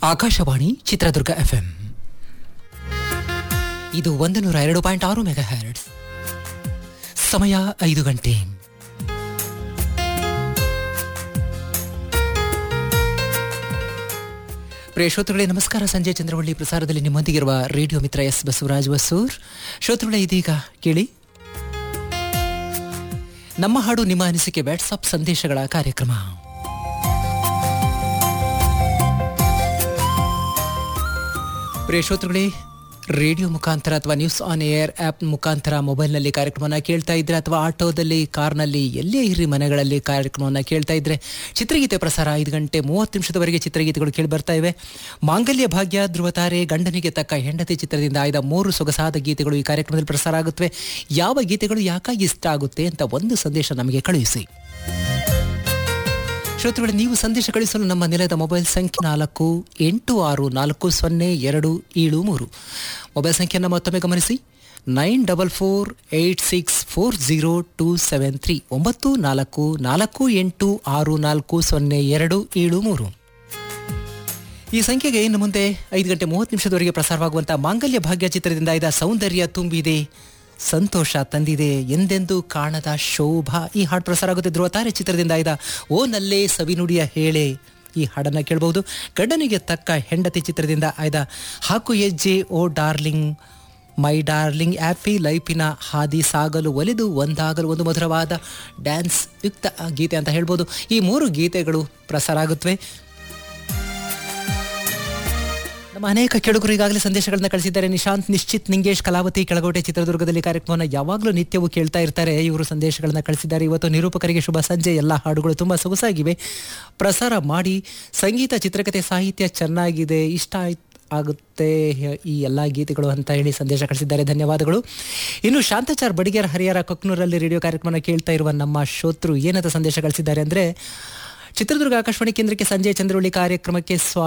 Akashvani Chitradurga FM ಇದು ಒಂದು ನೂರ ಎರಡು ಪಾಯಿಂಟ್ ಆರು ಮೆಗಾ ಹ್ಯಾರಡ್ಸ್ ಸಮಯ ಐದು ಗಂಟೆ ಪ್ರಿಯ ಶ್ರೋತೃಗಳೇ ನಮಸ್ಕಾರ ಸಂಜೆ ಚಂದ್ರವಳ್ಳಿ ಪ್ರಸಾರದಲ್ಲಿ ನಿಮ್ಮೊಂದಿಗಿರುವ ರೇಡಿಯೋ ಮಿತ್ರ ಎಸ್ ಬಸವರಾಜ್ ಬಸೂರ್ ಶ್ರೋತೃಗಳೇ ಇದೀಗ ಕೇಳಿ ನಮ್ಮ ಹಾಡು ನಿಮ್ಮ ಅನಿಸಿಕೆ ವಾಟ್ಸಪ್ ಸಂದೇಶಗಳ ಕಾರ್ಯಕ್ರಮ ಪ್ರಿಯ ಶ್ರೋತೃಗಳೇ ರೇಡಿಯೋ ಮುಖಾಂತರ ಅಥವಾ ನ್ಯೂಸ್ ಆನ್ ಏರ್ ಆ್ಯಪ್ ಮುಖಾಂತರ ಮೊಬೈಲ್ನಲ್ಲಿ ಕಾರ್ಯಕ್ರಮವನ್ನು ಕೇಳ್ತಾ ಇದ್ರೆ ಅಥವಾ ಆಟೋದಲ್ಲಿ ಕಾರ್ನಲ್ಲಿ ಎಲ್ಲೇ ಇರ್ರಿ ಮನೆಗಳಲ್ಲಿ ಕಾರ್ಯಕ್ರಮವನ್ನು ಕೇಳ್ತಾ ಇದ್ರೆ ಚಿತ್ರಗೀತೆ ಪ್ರಸಾರ ಐದು ಗಂಟೆ ಮೂವತ್ತು ನಿಮಿಷದವರೆಗೆ ಚಿತ್ರಗೀತೆಗಳು ಕೇಳಿ ಬರ್ತಾ ಇವೆ ಮಾಂಗಲ್ಯ ಭಾಗ್ಯ ಧ್ರುವತಾರೆ ಗಂಡನಿಗೆ ತಕ್ಕ ಹೆಂಡತಿ ಚಿತ್ರದಿಂದ ಆಯ್ದ ಮೂರು ಸೊಗಸಾದ ಗೀತೆಗಳು ಈ ಕಾರ್ಯಕ್ರಮದಲ್ಲಿ ಪ್ರಸಾರ ಆಗುತ್ತವೆ ಯಾವ ಗೀತೆಗಳು ಯಾಕಾಗಿ ಇಷ್ಟ ಆಗುತ್ತೆ ಅಂತ ಒಂದು ಸಂದೇಶ ನಮಗೆ ಕಳುಹಿಸಿ ಶ್ರೋತೃಗಳೇ ನೀವು ಸಂದೇಶ ಕಳಿಸಲು ನಮ್ಮ ನಿಲಯದ ಮೊಬೈಲ್ ಸಂಖ್ಯೆ ನಾಲ್ಕು ಎಂಟು ಆರು ನಾಲ್ಕು ಸೊನ್ನೆ ಎರಡು ಏಳು ಮೂರು ಮೊಬೈಲ್ ಸಂಖ್ಯೆಯನ್ನು ಮತ್ತೊಮ್ಮೆ ಗಮನಿಸಿ nine double four eight six four zero two seven three ಒಂಬತ್ತು ನಾಲ್ಕು ನಾಲ್ಕು ಎಂಟು ಆರು ನಾಲ್ಕು ಸೊನ್ನೆ ಎರಡು ಏಳು ಮೂರು ಈ ಸಂಖ್ಯೆಗೆ ಇನ್ನು ಮುಂದೆ ಐದು ಗಂಟೆ ಮೂವತ್ತು ನಿಮಿಷದವರೆಗೆ ಪ್ರಸಾರವಾಗುವಂಥ ಮಾಂಗಲ್ಯ ಭಾಗ್ಯ ಚಿತ್ರದಿಂದ ಇದ್ದ ಸೌಂದರ್ಯ ತುಂಬಿದೆ ಸಂತೋಷ ತಂದಿದೆ ಎಂದೆಂದೂ ಕಾಣದ ಶೋಭಾ ಈ ಹಾಡು ಪ್ರಸಾರ ಆಗುತ್ತೆ ಧ್ರುವತಾರೆ ಚಿತ್ರದಿಂದ ಆಯ್ದ ಓ ನಲ್ಲೇ ಸವಿನುಡಿಯ ಹೇಳೆ ಈ ಹಾಡನ್ನು ಕೇಳಬಹುದು ಗಂಡನಿಗೆ ತಕ್ಕ ಹೆಂಡತಿ ಚಿತ್ರದಿಂದ ಆಯ್ದ ಹಾಕು ಹೆಜ್ಜೆ oh darling my darling happy ಲೈಫಿನ ಹಾದಿ ಸಾಗಲು ಒಲಿದು ಒಂದಾಗಲು ಒಂದು ಮಧುರವಾದ ಡ್ಯಾನ್ಸ್ ಯುಕ್ತ ಗೀತೆ ಅಂತ ಹೇಳ್ಬೋದು ಈ ಮೂರು ಗೀತೆಗಳು ಪ್ರಸಾರ ಆಗುತ್ತವೆ ನಮ್ಮ ಅನೇಕ ಕೆಡುಗರು ಈಗಾಗಲೇ ಸಂದೇಶಗಳನ್ನ ಕಳಿಸಿದ್ದಾರೆ ನಿಶಾಂತ್ ನಿಶ್ಚಿತ್ ನಿಂಗೇಶ್ ಕಲಾವತಿ ಕೆಳಗೋಟೆ ಚಿತ್ರದುರ್ಗದಲ್ಲಿ ಕಾರ್ಯಕ್ರಮವನ್ನು ಯಾವಾಗಲೂ ನಿತ್ಯವೂ ಕೇಳ್ತಾ ಇರ್ತಾರೆ ಇವರು ಸಂದೇಶಗಳನ್ನ ಕಳಿಸಿದ್ದಾರೆ ಇವತ್ತು ನಿರೂಪಕರಿಗೆ ಶುಭ ಸಂಜೆ ಎಲ್ಲ ಹಾಡುಗಳು ತುಂಬ ಸೊಗಸಾಗಿವೆ ಪ್ರಸಾರ ಮಾಡಿ ಸಂಗೀತ ಚಿತ್ರಕಥೆ ಸಾಹಿತ್ಯ ಚೆನ್ನಾಗಿದೆ ಇಷ್ಟ ಆಯ್ತು ಆಗುತ್ತೆ ಈ ಎಲ್ಲ ಗೀತೆಗಳು ಅಂತ ಹೇಳಿ ಸಂದೇಶ ಕಳಿಸಿದ್ದಾರೆ ಧನ್ಯವಾದಗಳು ಇನ್ನು ಶಾಂತಚಾರ್ ಬಡಿಗೇರ್ ಹರಿಹರ ಕೊಕ್ನೂರಲ್ಲಿ ರೇಡಿಯೋ ಕಾರ್ಯಕ್ರಮ ಕೇಳ್ತಾ ಇರುವ ನಮ್ಮ ಶ್ರೋತೃ ಏನಂತ ಸಂದೇಶ ಕಳಿಸಿದ್ದಾರೆ ಅಂದರೆ ಚಿತ್ರದುರ್ಗ ಆಕಾಶವಾಣಿ ಕೇಂದ್ರಕ್ಕೆ ಸಂಜೆ ಚಂದ್ರವಳ್ಳಿ ಕಾರ್ಯಕ್ರಮಕ್ಕೆ ಸ್ವಾ